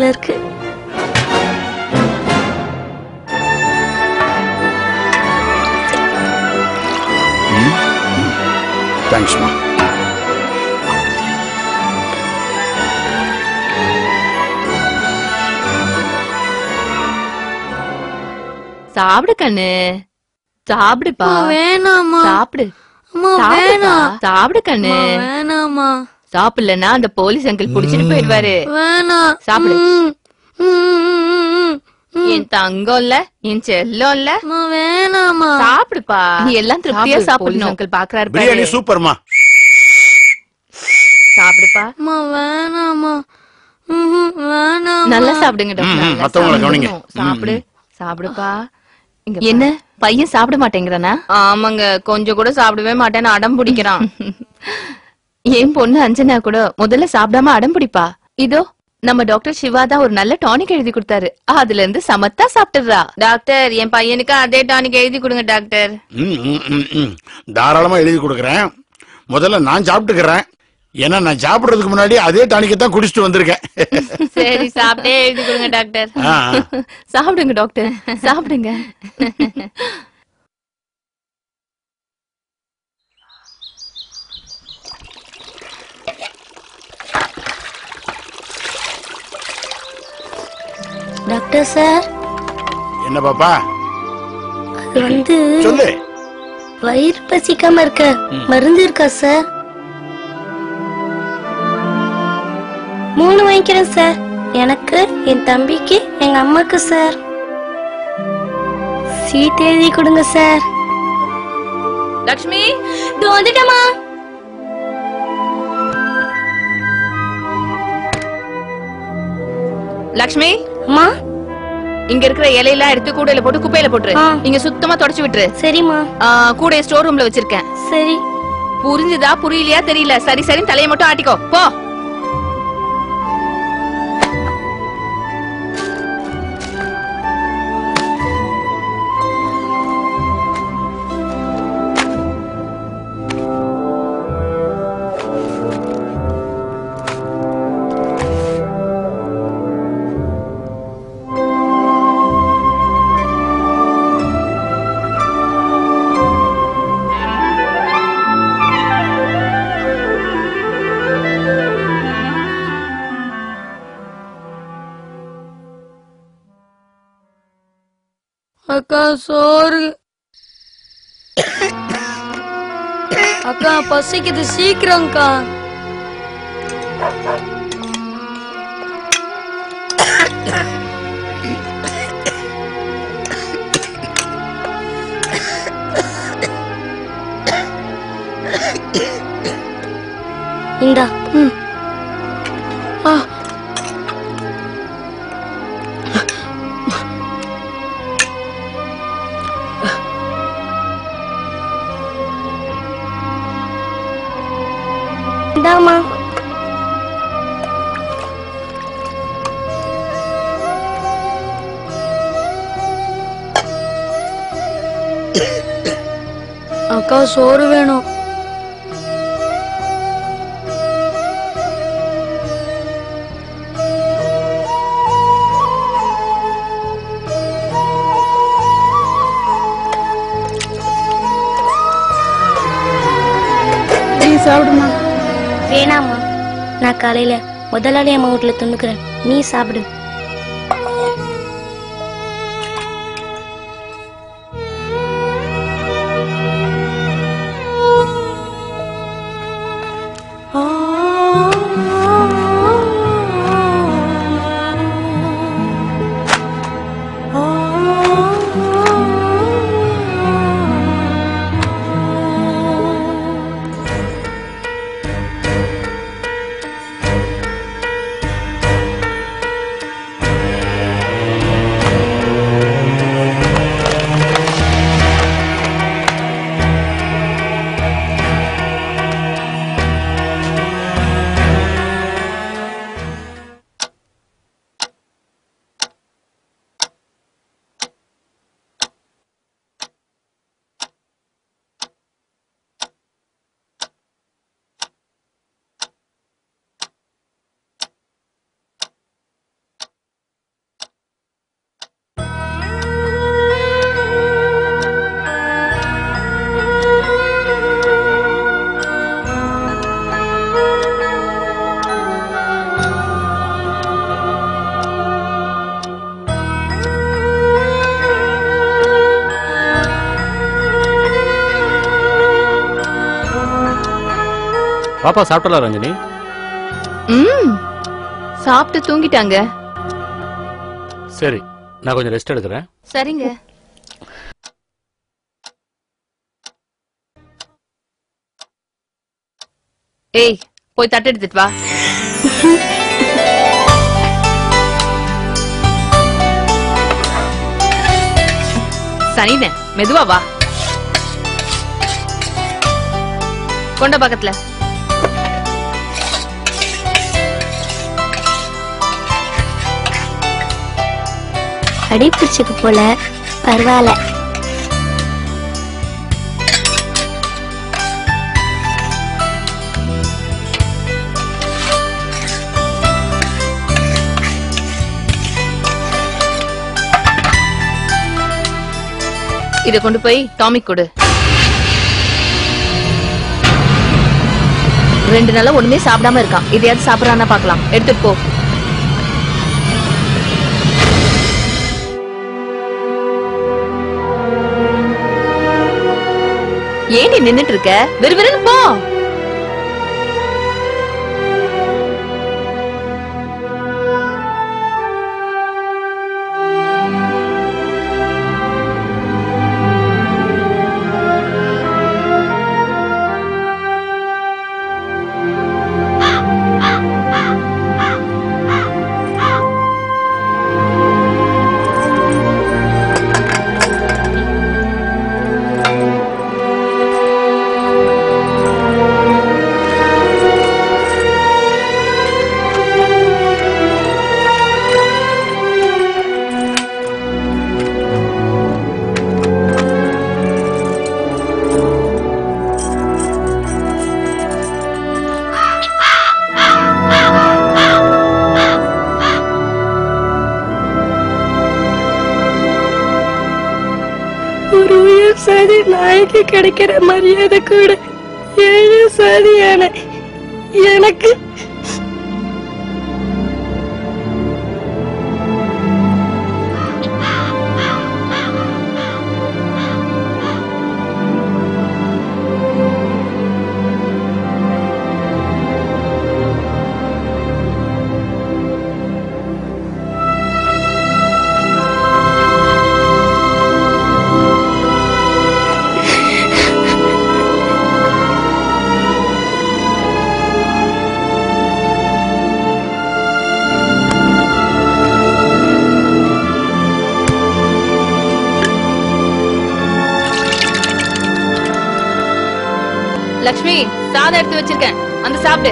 போல இருக்கு தேங்க்ஸ்மா சாப்பிடு கண்ணு சாப்பிடுப்பா அம்மா, வேணாம்மா சாப்பிடு அம்மா சாப்பிடுப்பா. வேணாம் சாப்பிடு கண்ணு அம்மா, வேணாம்மா சாப்பிடலன்னா அந்த போலீஸ் அங்கிள் புடிச்சிட்டு போயிடுவாரு வேணாம் சாப்பிடு. ம், ம், ம், ம், ம். என் தங்கம் இல்ல என் செல்லம் இல்ல அம்மா வேணாம்மா சாப்பிடுப்பா நீ எல்லாம் திருப்தியா சாப்பிடு, சாப்பிடணும் அங்கிள் பாக்குறாரு பாரு. பிரியாணி சூப்பர்மா சாப்பிடுப்பா அம்மா வேணாம்மா ம்ஹும், வேணாம்மா நல்லா சாப்பிடுங்க டாக்டர் ம், ம், நல்லா மத்தவங்கள கவனிங்க. சாப்பிடணும். சாப்பிடு சாப்பிடுப்பா என்ன பையன் சாப்பிட மாட்டேங்கிறானா ஆமாங்க கொஞ்சம் கூட சாப்பிடவே மாட்டேன்னு அடம் பிடிக்கிறான் என் பொண்ணு அஞ்சனா கூட முதல்ல சாப்பிடாம அடம் பிடிப்பா இதோ நம்ம டாக்டர் சிவா தான் ஒரு நல்ல டானிக் எழுதி கொடுத்தாரு அதுல இருந்து சமத்தா சாப்பிட்டுறா டாக்டர் என் பையனுக்கு அதே டானிக் எழுதி கொடுங்க டாக்டர் ம், ம், ம், ம். தாராளமா எழுதி கொடுக்குறேன் முதல்ல நான் சாப்பிட்டுக்கிறேன் ஏன்னா நான் சாப்பிடுறதுக்கு முன்னாடி அதே டானிக்கை தான் குடிச்சிட்டு வந்திருக்கேன் சரி சாப்பிட்டே எழுதி கொடுங்க டாக்டர் ஆ. சாப்பிடுங்க டாக்டர் சாப்பிடுங்க டாக்டர் சார் என்ன பாப்பா அது வந்து சொல்லு வயிறு பசிக்காம இருக்க மருந்து இருக்கா சார் மூணு வாங்கிக்கிறேன் சார் எனக்கு என் தம்பிக்கு எங்க அம்மாக்கு சார் சீட் எழுதி கொடுங்க சார் லக்ஷ்மி இதோ வந்துட்டேமா லக்ஷ்மி அம்மா இங்க இருக்கிற இலையெல்லாம் எடுத்து கூடையில போட்டு குப்பையில போட்டுரு ஆ. இங்க சுத்தமா தொடச்சு விட்டுரு சரிம்மா ஆ, கூடைய ஸ்டோர் ரூம்ல வச்சிருக்கேன் சரி புரிஞ்சுதா புரியலையா தெரியல சரி சரி தலையை மட்டும் ஆட்டிக்கோ போ அக்கா சோறு அக்கா பசிக்குது சீக்கிரம்க்கா இந்தா ம் ஆ இந்தாம்மா அக்கா சோறு வேணும் நீ சாப்பிடுமா வேணாம்மா நான் காலையில முதலாளி அம்மா வீட்டுல துணுக்குறேன் நீ சாப்பிடு பாப்பா சாப்பிட்டலாம் ரஞ்சினி ம் சாப்பிட்டு தூங்கிட்டாங்க சரி நான் கொஞ்சம் ரெஸ்ட் எடுக்கிறேன் சரிங்க ஏய் போய் தட்டு எடுத்துட்டு வா சனினே மெதுவா வா கொண்ட பக்கத்துல அடி பிடிச்சுக்கு போல பரவாயில்ல இத கொண்டு போய் டாமிக் கொடு ரெண்டு நாளா ஒண்ணுமே சாப்பிடாம இருக்கான் இதையாவது சாப்பிடறானா பார்க்கலாம் எடுத்துட்டு போ ஏன் நீ நின்னுட்டு இருக்க விறுவிறுன்னு போ ஒரு உயிர் சாதி நாய்க்கு கிடைக்கிற மரியாதை கூட ஏழு சாதியான எனக்கு லக்ஷ்மி சாதம் எடுத்து வச்சிருக்கேன் வந்து சாப்பிடு